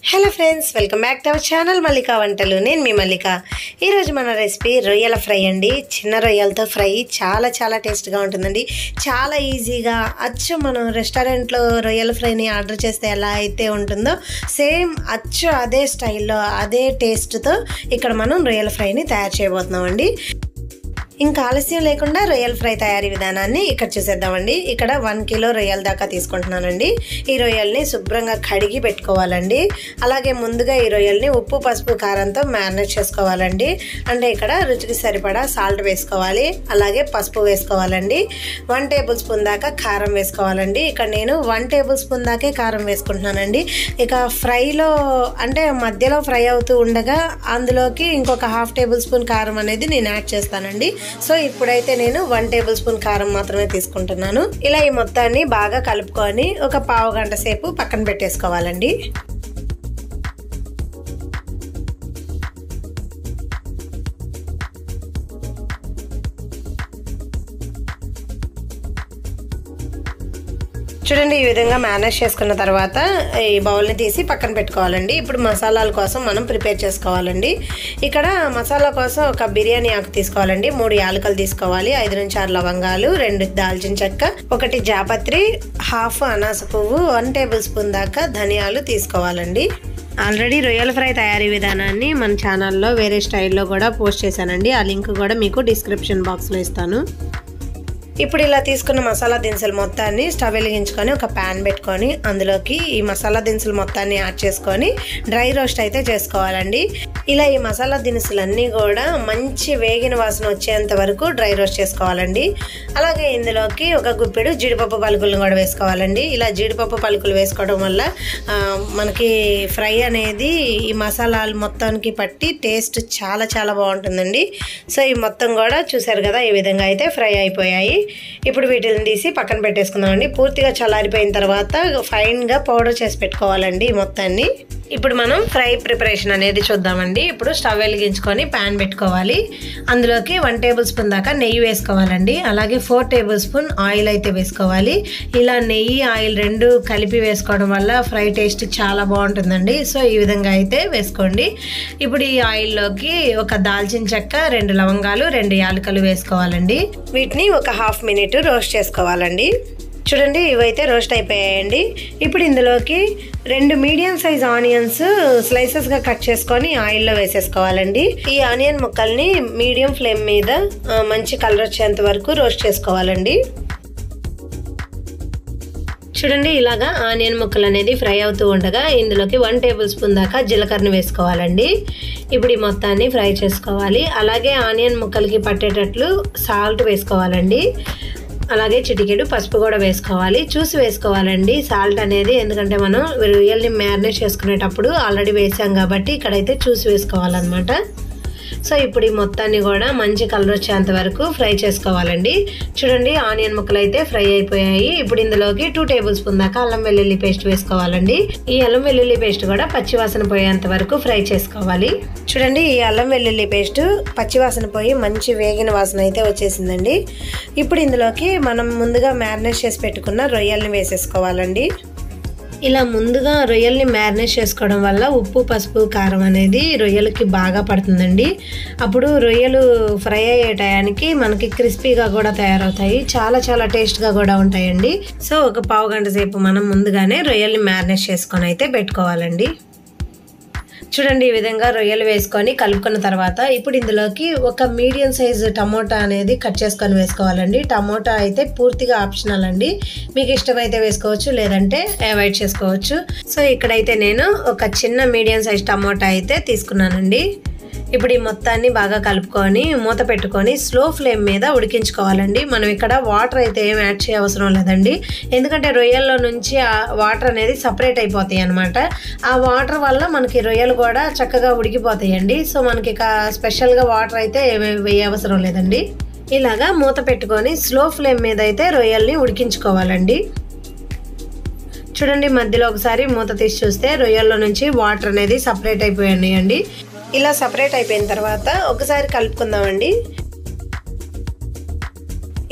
hello friends welcome back to our channel Mallika వంటలు నేను మీ మల్లిక ఈరోజు మన రెసిపీ రొయ్యల ఫ్రై అండి చిన్న రొయ్యలతో ఫ్రై చాలా చాలా టేస్ట్గా ఉంటుందండి చాలా ఈజీగా అచ్చు మనం రెస్టారెంట్లో రొయ్యల ఫ్రైని ఆర్డర్ చేస్తే ఎలా అయితే ఉంటుందో సేమ్ అచ్చు అదే స్టైల్లో అదే టేస్ట్తో ఇక్కడ మనం రొయ్యల ఫ్రైని తయారు చేయబోతున్నామండి ఇంకా ఆలస్యం లేకుండా రొయ్యల ఫ్రై తయారీ విధానాన్ని ఇక్కడ చూసేద్దామండి ఇక్కడ వన్ కిలో రొయ్యల దాకా తీసుకుంటున్నానండి ఈ రొయ్యల్ని శుభ్రంగా కడిగి పెట్టుకోవాలండి అలాగే ముందుగా ఈ రొయ్యల్ని ఉప్పు పసుపు కారంతో మ్యారినేట్ చేసుకోవాలండి అంటే ఇక్కడ రుచికి సరిపడా సాల్ట్ వేసుకోవాలి అలాగే పసుపు వేసుకోవాలండి వన్ టేబుల్ స్పూన్ దాకా కారం వేసుకోవాలండి ఇక్కడ నేను వన్ టేబుల్ స్పూన్ దాకే కారం వేసుకుంటున్నానండి ఇక ఫ్రైలో అంటే మధ్యలో ఫ్రై అవుతూ ఉండగా అందులోకి ఇంకొక హాఫ్ టేబుల్ స్పూన్ కారం అనేది నేను యాడ్ చేస్తానండి సో ఇప్పుడైతే నేను వన్ టేబుల్ స్పూన్ కారం మాత్రమే తీసుకుంటున్నాను ఇలా ఈ మొత్తాన్ని బాగా కలుపుకొని ఒక పావు గంట సేపు పక్కన పెట్టేసుకోవాలండి చూడండి ఈ విధంగా మేనేజ్ చేసుకున్న తర్వాత ఈ బౌల్ని తీసి పక్కన పెట్టుకోవాలండి ఇప్పుడు మసాలాల కోసం మనం ప్రిపేర్ చేసుకోవాలండి ఇక్కడ మసాలా కోసం ఒక బిర్యానీ ఆకు తీసుకోవాలండి మూడు యాలకలు తీసుకోవాలి ఐదు నుంచి ఆరు లవంగాలు రెండు దాల్చిన చెక్క ఒకటి జాపత్రి హాఫ్ అనాస పువ్వు వన్ టేబుల్ స్పూన్ దాకా ధనియాలు తీసుకోవాలండి ఆల్రెడీ రొయ్యల ఫ్రై తయారీ విధానాన్ని మన ఛానల్లో వేరే స్టైల్లో కూడా పోస్ట్ చేశానండి ఆ లింక్ కూడా మీకు డిస్క్రిప్షన్ బాక్స్లో ఇస్తాను ఇప్పుడు ఇలా తీసుకున్న మసాలా దినుసులు మొత్తాన్ని స్టవ్ వెలిగించుకొని ఒక ప్యాన్ పెట్టుకొని అందులోకి ఈ మసాలా దినుసులు మొత్తాన్ని యాడ్ చేసుకొని డ్రై రోస్ట్ అయితే చేసుకోవాలండి ఇలా ఈ మసాలా దినుసులన్నీ కూడా మంచి వేగిన వాసన వచ్చేంత వరకు డ్రై రోస్ట్ చేసుకోవాలండి అలాగే ఇందులోకి ఒక గుప్పెడు జీడిపప్పు పలుకులను కూడా వేసుకోవాలండి ఇలా జీడిపప్పు పలుకులు వేసుకోవడం వల్ల మనకి ఫ్రై అనేది ఈ మసాలాలు మొత్తానికి పట్టి టేస్ట్ చాలా చాలా బాగుంటుందండి సో ఈ మొత్తం కూడా చూసారు కదా ఈ విధంగా అయితే ఫ్రై అయిపోయాయి ఇప్పుడు వీటిని తీసి పక్కన పెట్టేసుకుందామండి పూర్తిగా చల్లారిపోయిన తర్వాత ఫైన్గా పౌడర్ చేసి పెట్టుకోవాలండి ఈ మొత్తాన్ని ఇప్పుడు మనం ఫ్రై ప్రిపరేషన్ అనేది చూద్దామండి ఇప్పుడు స్టవ్ వెలిగించుకొని ప్యాన్ పెట్టుకోవాలి అందులోకి వన్ టేబుల్ స్పూన్ దాకా నెయ్యి వేసుకోవాలండి అలాగే ఫోర్ టేబుల్ స్పూన్ ఆయిల్ అయితే వేసుకోవాలి ఇలా నెయ్యి ఆయిల్ రెండు కలిపి వేసుకోవడం వల్ల ఫ్రై టేస్ట్ చాలా బాగుంటుందండి సో ఈ విధంగా అయితే వేసుకోండి ఇప్పుడు ఈ ఆయిల్లోకి ఒక దాల్చిన చెక్క రెండు లవంగాలు రెండు యాలకలు వేసుకోవాలండి వీటిని ఒక హాఫ్ మినిట్ రోస్ట్ చేసుకోవాలండి చూడండి ఇవైతే రోస్ట్ అయిపోయాయండి ఇప్పుడు ఇందులోకి రెండు మీడియం సైజ్ ఆనియన్స్ స్లైసెస్గా కట్ చేసుకొని ఆయిల్లో వేసేసుకోవాలండి ఈ ఆనియన్ ముక్కల్ని మీడియం ఫ్లేమ్ మీద మంచి కలర్ వచ్చేంత వరకు రోస్ట్ చేసుకోవాలండి చూడండి ఇలాగా ఆనియన్ ముక్కలు అనేది ఫ్రై అవుతూ ఉండగా ఇందులోకి వన్ టేబుల్ స్పూన్ దాకా జీలకర్రను వేసుకోవాలండి ఇప్పుడు ఈ మొత్తాన్ని ఫ్రై చేసుకోవాలి అలాగే ఆనియన్ ముక్కలకి పట్టేటట్లు సాల్ట్ వేసుకోవాలండి అలాగే చిటికెడు పసుపు కూడా వేసుకోవాలి చూసి వేసుకోవాలండి సాల్ట్ అనేది ఎందుకంటే మనం రొయ్యల్ని మ్యారినేట్ చేసుకునేటప్పుడు ఆల్రెడీ వేసాం కాబట్టి ఇక్కడైతే చూసి వేసుకోవాలన్నమాట సో ఇప్పుడు ఈ మొత్తాన్ని కూడా మంచి కలర్ వచ్చేంత వరకు ఫ్రై చేసుకోవాలండి చూడండి ఆనియన్ ముక్కలు అయితే ఫ్రై అయిపోయాయి ఇప్పుడు ఇందులోకి టూ టేబుల్ స్పూన్ దాకా అల్లం వెల్లుల్లి పేస్ట్ వేసుకోవాలండి ఈ అల్లం వెల్లుల్లి పేస్ట్ కూడా పచ్చివాసన పోయేంత వరకు ఫ్రై చేసుకోవాలి చూడండి ఈ అల్లం వెల్లుల్లి పేస్ట్ పచ్చివాసన పోయి మంచి వేగిన వాసన అయితే వచ్చేసిందండి ఇప్పుడు ఇందులోకి మనం ముందుగా మ్యారినేట్ చేసి పెట్టుకున్న రొయ్యల్ని వేసేసుకోవాలండి ఇలా ముందుగా రొయ్యల్ని మ్యారినేట్ చేసుకోవడం వల్ల ఉప్పు పసుపు కారం అనేది రొయ్యలకి బాగా పడుతుందండి అప్పుడు రొయ్యలు ఫ్రై అయ్యే టయానికి మనకి క్రిస్పీగా కూడా తయారవుతాయి చాలా చాలా టేస్ట్గా కూడా ఉంటాయండి సో ఒక పావు గంట సేపు మనం ముందుగానే రొయ్యల్ని మ్యారినేట్ చేసుకొని అయితే పెట్టుకోవాలండి చూడండి ఈ విధంగా రొయ్యలు వేసుకొని కలుపుకున్న తర్వాత ఇప్పుడు ఇందులోకి ఒక మీడియం సైజు టమోటా అనేది కట్ చేసుకొని వేసుకోవాలండి టమోటా అయితే పూర్తిగా ఆప్షనల్ అండి మీకు ఇష్టమైతే వేసుకోవచ్చు లేదంటే అవాయిడ్ చేసుకోవచ్చు సో ఇక్కడైతే నేను ఒక చిన్న మీడియం సైజ్ టమోటా అయితే తీసుకున్నానండి ఇప్పుడు ఈ మొత్తాన్ని బాగా కలుపుకొని మూత పెట్టుకొని స్లో ఫ్లేమ్ మీద ఉడికించుకోవాలండి మనం ఇక్కడ వాటర్ అయితే ఏం యాడ్ చేయ అవసరం లేదండి ఎందుకంటే రొయ్యల్లో నుంచి ఆ వాటర్ అనేది సపరేట్ అయిపోతాయి అనమాట ఆ వాటర్ వల్ల మనకి రొయ్యలు కూడా చక్కగా ఉడికిపోతాయండి సో మనకి ఇక స్పెషల్గా వాటర్ అయితే ఏమీ వేయ అవసరం లేదండి ఇలాగా మూత పెట్టుకొని స్లో ఫ్లేమ్ మీద అయితే రొయ్యల్ని ఉడికించుకోవాలండి చూడండి మధ్యలో ఒకసారి మూత తీసి చూస్తే రొయ్యల్లో నుంచి వాటర్ అనేది సపరేట్ అయిపోయాయండి ఇలా సపరేట్ అయిపోయిన తర్వాత ఒకసారి కలుపుకుందామండి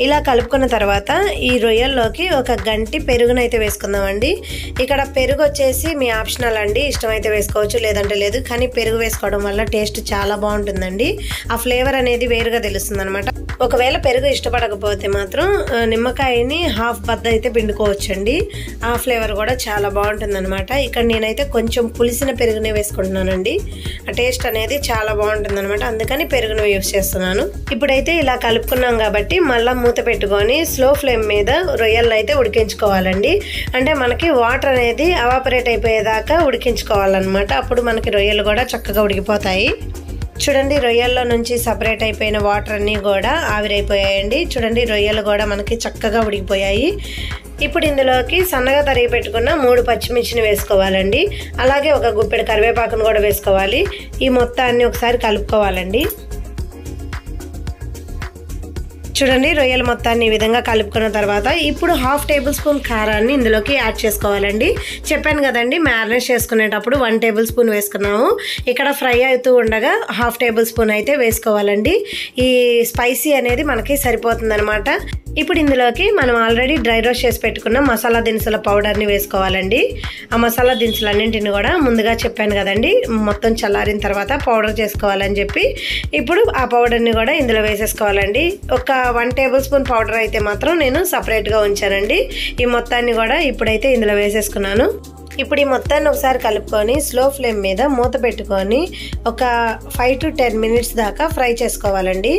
ఇలా కలుపుకున్న తర్వాత ఈ రొయ్యల్లోకి ఒక గంటి పెరుగునైతే వేసుకుందామండి ఇక్కడ పెరుగు వచ్చేసి మీ ఆప్షనల్ అండి ఇష్టమైతే వేసుకోవచ్చు లేదంటే లేదు కానీ పెరుగు వేసుకోవడం వల్ల టేస్ట్ చాలా బాగుంటుందండి ఆ ఫ్లేవర్ అనేది వేరుగా తెలుస్తుంది అనమాట ఒకవేళ పెరుగు ఇష్టపడకపోతే మాత్రం ఆ, నిమ్మకాయని హాఫ్ బద్ద అయితే పిండుకోవచ్చండి ఆ ఫ్లేవర్ కూడా చాలా బాగుంటుంది అనమాట ఇక్కడ నేనైతే కొంచెం పులిసిన పెరుగునే వేసుకుంటున్నానండి ఆ టేస్ట్ అనేది చాలా బాగుంటుంది అనమాట అందుకని పెరుగును యూస్ చేస్తున్నాను ఇప్పుడైతే ఇలా కలుపుకున్నాం కాబట్టి మళ్ళీ మూత పెట్టుకొని స్లో ఫ్లేమ్ మీద రొయ్యలను అయితే ఉడికించుకోవాలండి అంటే మనకి వాటర్ అనేది అవాపరేట్ అయిపోయేదాకా ఉడికించుకోవాలన్నమాట అప్పుడు మనకి రొయ్యలు కూడా చక్కగా ఉడికిపోతాయి చూడండి రొయ్యల్లో నుంచి సపరేట్ అయిపోయిన వాటర్ అన్నీ కూడా ఆవిరైపోయాయండి చూడండి రొయ్యలు కూడా మనకి చక్కగా ఉడికిపోయాయి ఇప్పుడు ఇందులోకి సన్నగా తరిగి పెట్టుకున్న మూడు పచ్చిమిర్చిని వేసుకోవాలండి అలాగే ఒక గుప్పెడు కరివేపాకును కూడా వేసుకోవాలి ఈ మొత్తాన్ని ఒకసారి కలుపుకోవాలండి చూడండి రొయ్యల మొత్తాన్ని ఈ విధంగా కలుపుకున్న తర్వాత ఇప్పుడు హాఫ్ టేబుల్ స్పూన్ కారాన్ని ఇందులోకి యాడ్ చేసుకోవాలండి చెప్పాను కదండి మ్యారినేట్ చేసుకునేటప్పుడు వన్ టేబుల్ స్పూన్ వేసుకున్నాము ఇక్కడ ఫ్రై అవుతూ ఉండగా హాఫ్ టేబుల్ స్పూన్ అయితే వేసుకోవాలండి ఈ స్పైసీ అనేది మనకి సరిపోతుందనమాట ఇప్పుడు ఇందులోకి మనం ఆల్రెడీ డ్రై రోస్ట్ చేసి పెట్టుకున్న మసాలా దినుసుల పౌడర్ని వేసుకోవాలండి ఆ మసాలా దినుసులన్నింటిని కూడా ముందుగా చెప్పాను కదండి మొత్తం చల్లారిన తర్వాత పౌడర్ చేసుకోవాలని చెప్పి ఇప్పుడు ఆ పౌడర్ని కూడా ఇందులో వేసేసుకోవాలండి ఒక వన్ టేబుల్ స్పూన్ పౌడర్ అయితే మాత్రం నేను సపరేట్గా ఉంచానండి ఈ మొత్తాన్ని కూడా ఇప్పుడైతే ఇందులో వేసేసుకున్నాను ఇప్పుడు ఈ మొత్తాన్ని ఒకసారి కలుపుకొని స్లో ఫ్లేమ్ మీద మూత పెట్టుకొని ఒక ఫైవ్ టు టెన్ మినిట్స్ దాకా ఫ్రై చేసుకోవాలండి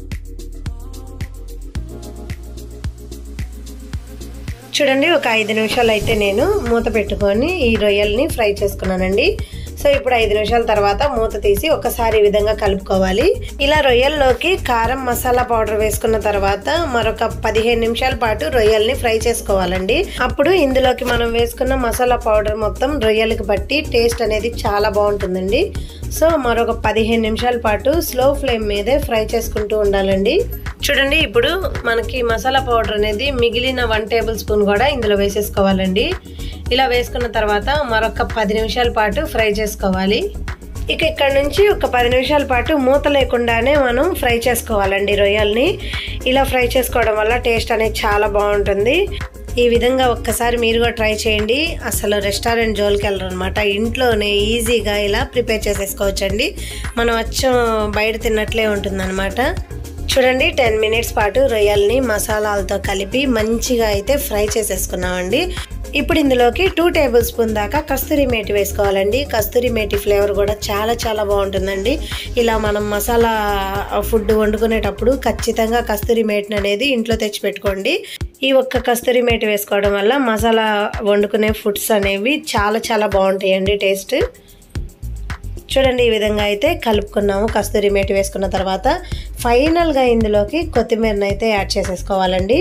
చూడండి ఒక ఐదు నిమిషాలు అయితే నేను మూత పెట్టుకొని ఈ రొయ్యల్ని ఫ్రై చేసుకున్నానండి సో ఇప్పుడు ఐదు నిమిషాల తర్వాత మూత తీసి ఒకసారి ఈ విధంగా కలుపుకోవాలి ఇలా రొయ్యల్లోకి కారం మసాలా పౌడర్ వేసుకున్న తర్వాత మరొక పదిహేను నిమిషాల పాటు రొయ్యల్ని ఫ్రై చేసుకోవాలండి అప్పుడు ఇందులోకి మనం వేసుకున్న మసాలా పౌడర్ మొత్తం రొయ్యలకి పట్టి టేస్ట్ అనేది చాలా బాగుంటుందండి సో మరొక పదిహేను నిమిషాల పాటు స్లో ఫ్లేమ్ మీదే ఫ్రై చేసుకుంటూ ఉండాలండి చూడండి ఇప్పుడు మనకి మసాలా పౌడర్ అనేది మిగిలిన వన్ టేబుల్ స్పూన్ కూడా ఇందులో వేసేసుకోవాలండి ఇలా వేసుకున్న తర్వాత మరొక పది నిమిషాల పాటు ఫ్రై చేసుకోవాలి ఇక ఇక్కడ నుంచి ఒక పది నిమిషాల పాటు మూత లేకుండానే మనం ఫ్రై చేసుకోవాలండి రొయ్యల్ని ఇలా ఫ్రై చేసుకోవడం వల్ల టేస్ట్ అనేది చాలా బాగుంటుంది ఈ విధంగా ఒక్కసారి మీరు కూడా ట్రై చేయండి అసలు రెస్టారెంట్ జోలికి వెళ్ళరు అనమాట ఇంట్లోనే ఈజీగా ఇలా ప్రిపేర్ చేసేసుకోవచ్చండి మనం అచ్చం బయట తిన్నట్లే ఉంటుందన్నమాట చూడండి టెన్ మినిట్స్ పాటు రొయ్యల్ని మసాలాలతో కలిపి మంచిగా అయితే ఫ్రై చేసేసుకున్నామండి ఇప్పుడు ఇందులోకి టూ టేబుల్ స్పూన్ దాకా కస్తూరి మేటి వేసుకోవాలండి కస్తూరి మేటి ఫ్లేవర్ కూడా చాలా చాలా బాగుంటుందండి ఇలా మనం మసాలా ఫుడ్ వండుకునేటప్పుడు ఖచ్చితంగా కస్తూరి మేటిని అనేది ఇంట్లో తెచ్చిపెట్టుకోండి ఈ ఒక్క కస్తూరి మేటి వేసుకోవడం వల్ల మసాలా వండుకునే ఫుడ్స్ అనేవి చాలా చాలా బాగుంటాయండి టేస్ట్ చూడండి ఈ విధంగా అయితే కలుపుకున్నాము కస్తూరి మేటి వేసుకున్న తర్వాత ఫైనల్గా ఇందులోకి కొత్తిమీరని అయితే యాడ్ చేసేసుకోవాలండి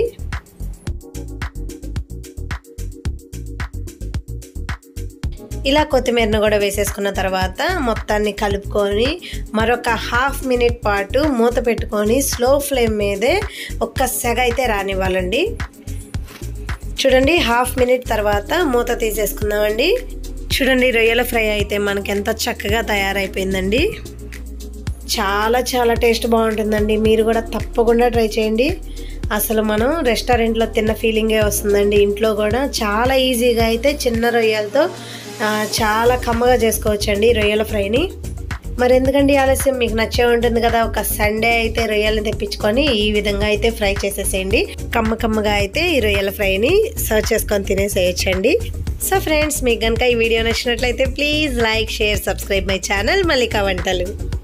ఇలా కొత్తిమీరను కూడా వేసేసుకున్న తర్వాత మొత్తాన్ని కలుపుకొని మరొక హాఫ్ మినిట్ పాటు మూత పెట్టుకొని స్లో ఫ్లేమ్ మీదే ఒక్క సెగ అయితే రానివ్వాలండి చూడండి హాఫ్ మినిట్ తర్వాత మూత తీసేసుకుందామండి చూడండి రొయ్యల ఫ్రై అయితే మనకి ఎంత చక్కగా తయారైపోయిందండి చాలా చాలా టేస్ట్ బాగుంటుందండి మీరు కూడా తప్పకుండా ట్రై చేయండి అసలు మనం రెస్టారెంట్లో తిన్న ఫీలింగే వస్తుందండి ఇంట్లో కూడా చాలా ఈజీగా అయితే చిన్న రొయ్యలతో ఆ, చాలా కమ్మగా చేసుకోవచ్చండి రొయ్యల ఫ్రైని మరి ఎందుకండి ఆలస్యం మీకు నచ్చే ఉంటుంది కదా ఒక సండే అయితే రొయ్యలను తెప్పించుకొని ఈ విధంగా అయితే ఫ్రై చేసేసేయండి కమ్మ కమ్మగా అయితే ఈ రొయ్యల ఫ్రైని సర్వ్ చేసుకొని తినేసేయచ్చండి సో ఫ్రెండ్స్ మీకు కనుక ఈ వీడియో నచ్చినట్లయితే please like share subscribe my channel Mallika వంటలు